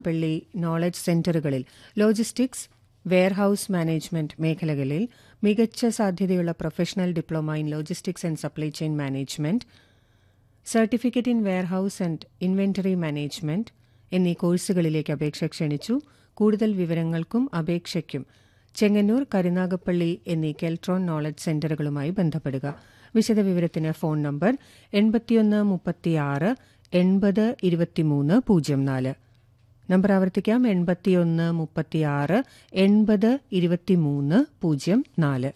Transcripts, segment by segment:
പള്ളി നോളജ് സെന്ററുകളിൽ logistics warehouse management മേഖലകളിൽ മികച്ച സാധ്യതയുള്ള professional diploma in logistics and supply chain management certificate in warehouse and inventory management എന്നീ കോഴ്സുകളിലേക്ക് അപേക്ഷ ക്ഷണിച്ചു കൂടുതൽ വിവരങ്ങൾക്കും അപേക്ഷയ്ക്കും ചെങ്ങന്നൂർ കരുനാഗപ്പള്ളി എന്നീ കെൽട്രോൺ നോളജ് സെന്ററുകളുമായി ബന്ധപ്പെടുക വിശദവിവരത്തിന് ഫോൺ നമ്പർ എൺപത്തിയൊന്ന് മുപ്പത്തിയാറ് എൺപത് ഇരുപത്തിമൂന്ന് പൂജ്യം നാല് നമ്പർ ആവർത്തിക്കാം എൺപത്തിയൊന്ന് മുപ്പത്തിയാറ് എൺപത് ഇരുപത്തിമൂന്ന് പൂജ്യം നാല്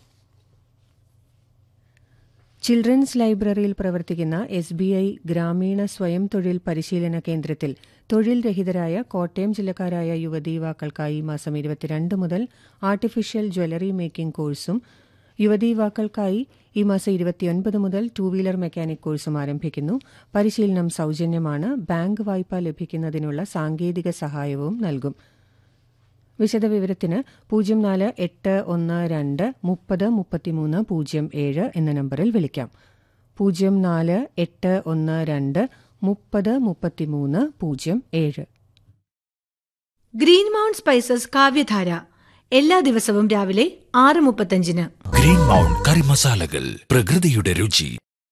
ചിൽഡ്രൻസ് ലൈബ്രറിയിൽ പ്രവർത്തിക്കുന്ന എസ് ബി ഐ ഗ്രാമീണ സ്വയം തൊഴിൽ പരിശീലന കേന്ദ്രത്തിൽ തൊഴിൽ രഹിതരായ കോട്ടയം ജില്ലക്കാരായ യുവതീ യുവാക്കൾക്കായി ഈ മാസം ഇരുപത്തിരണ്ട് മുതൽ ആർട്ടിഫിഷ്യൽ ജ്വല്ലറി മേക്കിംഗ് കോഴ്സും യുവതീ യുവാക്കൾക്കായി ഈ മാസം ഇരുപത്തിയൊൻപത് മുതൽ ടൂ വീലർ മെക്കാനിക് കോഴ്സും ആരംഭിക്കുന്നു പരിശീലനം സൌജന്യമാണ് ബാങ്ക് വായ്പ ലഭിക്കുന്നതിനുള്ള സാങ്കേതിക സഹായവും നൽകും വിശദവിവരത്തിന് പൂജ്യം നാല് എട്ട് ഒന്ന് രണ്ട് മുപ്പത് മുപ്പത്തിമൂന്ന് പൂജ്യം ഏഴ് എന്ന നമ്പറിൽ വിളിക്കാം പൂജ്യം നാല് എട്ട് ഒന്ന് രണ്ട് മുപ്പത് മുപ്പത്തിമൂന്ന് പൂജ്യം ഏഴ് ഗ്രീൻ മൗണ്ട് സ്പൈസസ് കാവ്യധാര എല്ലാ ദിവസവും രാവിലെ ആറ് മുപ്പത്തഞ്ചിന് ഗ്രീൻ മൗണ്ട് കറി മസാലകൾ പ്രകൃതിയുടെ രുചി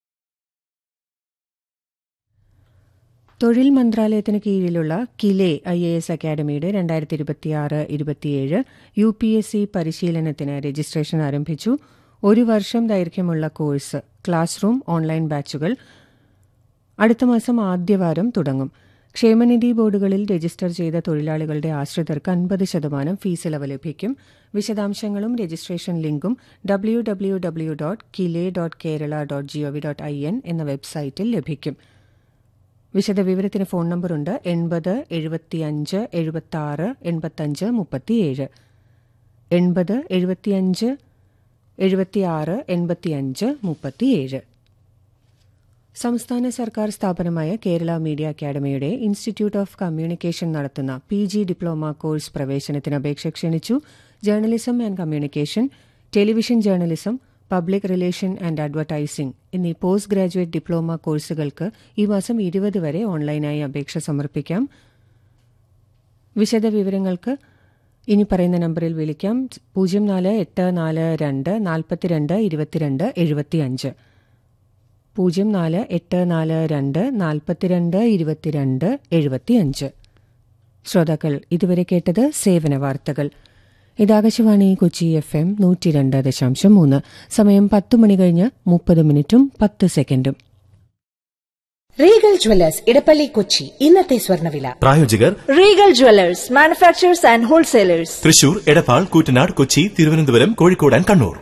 തൊഴിൽ മന്ത്രാലയത്തിന് കീഴിലുള്ള കിലെ ഐ എ എസ് അക്കാദമിയുടെ രണ്ടായിരത്തി ഇരുപത്തിയാറ് ഇരുപത്തിയേഴ് യു പി എസ് സി പരിശീലനത്തിന് രജിസ്ട്രേഷൻ ആരംഭിച്ചു ഒരു വർഷം ദൈർഘ്യമുള്ള കോഴ്സ് ക്ലാസ് റൂം ഓൺലൈൻ ബാച്ചുകൾ അടുത്ത മാസം ആദ്യവാരം തുടങ്ങും ക്ഷേമനിധി ബോർഡുകളിൽ രജിസ്റ്റർ ചെയ്ത തൊഴിലാളികളുടെ ആശ്രിതർക്ക് അൻപത് ശതമാനം ഫീസ് ഇളവ് ലഭിക്കും വിശദാംശങ്ങളും രജിസ്ട്രേഷൻ ലിങ്കും W W W dot KILE dot Kerala dot G O V dot I N എന്ന വെബ്സൈറ്റിൽ ലഭിക്കും വിശദവിവരത്തിന് ഫോൺ നമ്പറുണ്ട് എൺപത് എഴുപത്തിയഞ്ച് എഴുപത്തി എൺപത്തഞ്ച് മുപ്പത്തിയേഴ് എൺപത് എഴുപത്തിയഞ്ച് എഴുപത്തിയാറ് എൺപത്തിയഞ്ച് മുപ്പത്തിയേഴ് സംസ്ഥാന സർക്കാർ സ്ഥാപനമായ കേരള മീഡിയ അക്കാദമിയുടെ ഇൻസ്റ്റിറ്റ്യൂട്ട് ഓഫ് കമ്മ്യൂണിക്കേഷൻ നടത്തുന്ന പി ജി ഡിപ്ലോമ കോഴ്സ് പ്രവേശനത്തിന് അപേക്ഷ ക്ഷണിച്ചു journalism and communication television journalism public relation and advertising എന്നീ പോസ്റ്റ് ഗ്രാജുവേറ്റ് ഡിപ്ലോമ കോഴ്സുകൾക്ക് ഈ മാസം ഇരുപത് വരെ ഓൺലൈനായി അപേക്ഷ സമർപ്പിക്കാം വിശദവിവരങ്ങൾക്ക് ഇനി പറയുന്ന നമ്പറിൽ വിളിക്കാം പൂജ്യം നാല് എട്ട് നാല് രണ്ട് നാൽപ്പത്തിരണ്ട് ഇരുപത്തിരണ്ട് എഴുപത്തിയഞ്ച് പൂജ്യം നാല് എട്ട് നാല് രണ്ട് നാൽപ്പത്തിരണ്ട് ഇരുപത്തിരണ്ട് എഴുപത്തിയഞ്ച് ശ്രോതാക്കൾ ഇതുവരെ കേട്ടത് സേവന വാർത്തകൾ ഇതാകാശവാണി കൊച്ചി എഫ് എം നൂറ്റി രണ്ട് ദശാംശം മൂന്ന് സമയം പത്ത് മണി കഴിഞ്ഞ് മുപ്പത് മിനിറ്റും പത്ത് സെക്കൻഡും റീഗൽ ജ്വല്ലേഴ്സ് ഇടപ്പള്ളി കൊച്ചി ഇന്നത്തെ സ്വർണ്ണവില പ്രായോജകർ Regal jewellers manufacturers and wholesalers Thrissur Edappal Koottanad Kochi Thiruvananthapuram Kozhikode and Kannur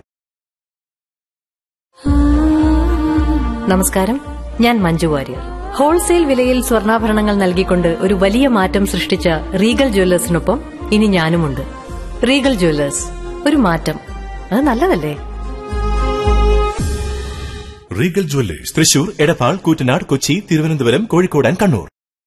നമസ്കാരം ഞാൻ മഞ്ജു വാര്യർ ഹോൾസെയിൽ വിലയിൽ സ്വർണ്ണാഭരണങ്ങൾ നൽകിക്കൊണ്ട് ഒരു വലിയ മാറ്റം സൃഷ്ടിച്ച റീഗൽ ജ്വല്ലേഴ്സിനൊപ്പം ഇനി ഞാനുമുണ്ട് റീഗൽ ജ്വല്ലേഴ്സ് ഒരു മാറ്റം അത് നല്ലതല്ലേ Regal jewellers Thrissur Edappal Koottanad Kochi Thiruvananthapuram Kozhikode and Kannur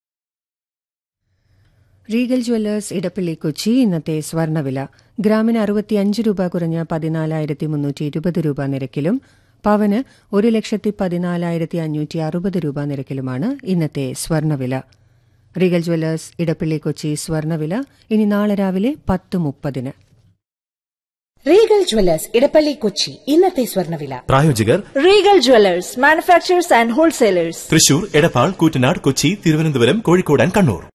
Regal jewellers Edappally Kochi ഇന്നത്തെ സ്വർണ്ണവില ഗ്രാമിന് അറുപത്തിയഞ്ച് രൂപ കുറഞ്ഞ് പതിനാലായിരത്തി മുന്നൂറ്റി ഇരുപത് രൂപ നിരക്കിലും പവന് ഒരു ലക്ഷത്തി പതിനാലായിരത്തി അഞ്ഞൂറ്റി അറുപത് രൂപ നിരക്കിലുമാണ് ഇന്നത്തെ സ്വർണ്ണവില റീഗൽ ജ്വല്ലേഴ്സ് ഇടപ്പള്ളി കൊച്ചി സ്വർണ്ണവില ഇനി നാളെ രാവിലെ പത്ത് മുപ്പതിന് റീഗൽ ജ്വല്ലേഴ്സ് ഇടപ്പള്ളി കൊച്ചി ഇന്നത്തെ സ്വർണ്ണവില പ്രായോജകർ Regal jewellers manufacturers and wholesalers Thrissur Edappal Koottanad Kochi Thiruvananthapuram Kozhikode and Kannur